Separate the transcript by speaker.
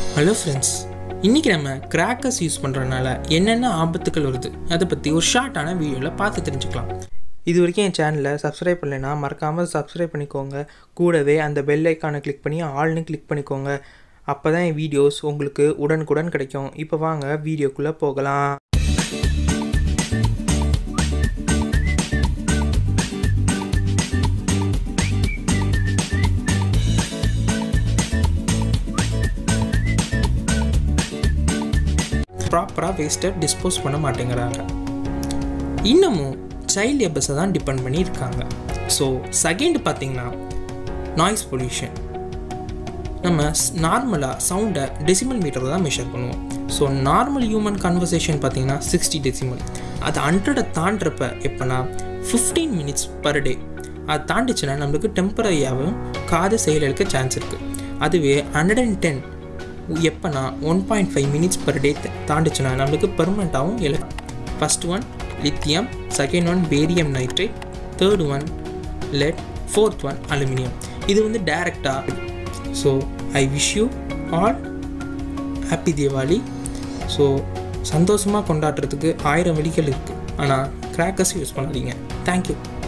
Speaker 1: hello friends இன்றைக்கி நம்ம crackers use பண்ணுறதுனால என்னென்ன ஆபத்துக்கள் வருது அதை பற்றி ஒரு ஷார்ட்டான வீடியோவில் பார்த்து தெரிஞ்சுக்கலாம் இது வரைக்கும் என் சேனலை சப்ஸ்கிரைப் பண்ணலைன்னா மறக்காமல் சப்ஸ்கிரைப் பண்ணிக்கோங்க கூடவே அந்த பெல் ஐக்கானை கிளிக் பண்ணி ஆல்னு கிளிக் பண்ணிக்கோங்க அப்போ தான் என் வீடியோஸ் உங்களுக்கு உடனுக்குடன் கிடைக்கும் இப்போ வாங்க வீடியோக்குள்ளே போகலாம் ப்ராப்பராக வேஸ்ட்டை டிஸ்போஸ் பண்ண மாட்டேங்கிறாங்க இன்னமும் சைல்ட் லேபர்ஸை தான் டிபெண்ட் பண்ணி இருக்காங்க ஸோ செகண்ட் பார்த்தீங்கன்னா நாய்ஸ் பொல்யூஷன் நம்ம நார்மலாக சவுண்டை டெசிமல் மீட்டரில் தான் மெஷர் பண்ணுவோம் ஸோ நார்மல் ஹியூமன் கன்வர்சேஷன் பார்த்தீங்கன்னா சிக்ஸ்டி டெசிமல் அது ஹண்ட்ரடை தாண்டுறப்ப எப்போனா ஃபிஃப்டீன் மினிட்ஸ் பர் டே அது தாண்டிச்சுன்னா நம்மளுக்கு டெம்பரரியாகவும் காது செயலுக்கு சான்ஸ் இருக்குது அதுவே ஹண்ட்ரட் அண்ட் டென் எப்போனா one point five minutes per day தாண்டிச்சுன்னா நம்மளுக்கு பெர்மனண்ட்டாகவும் இல்லை first one lithium second one barium nitrate third one lead fourth one aluminium இது வந்து டைரெக்டாக so I wish you all happy Deepavali so சந்தோஷமாக கொண்டாடுறதுக்கு ஆயிரம் வழிகள் இருக்குது ஆனால் கிராக்கர்ஸ் யூஸ் பண்ணாதீங்க தேங்க்யூ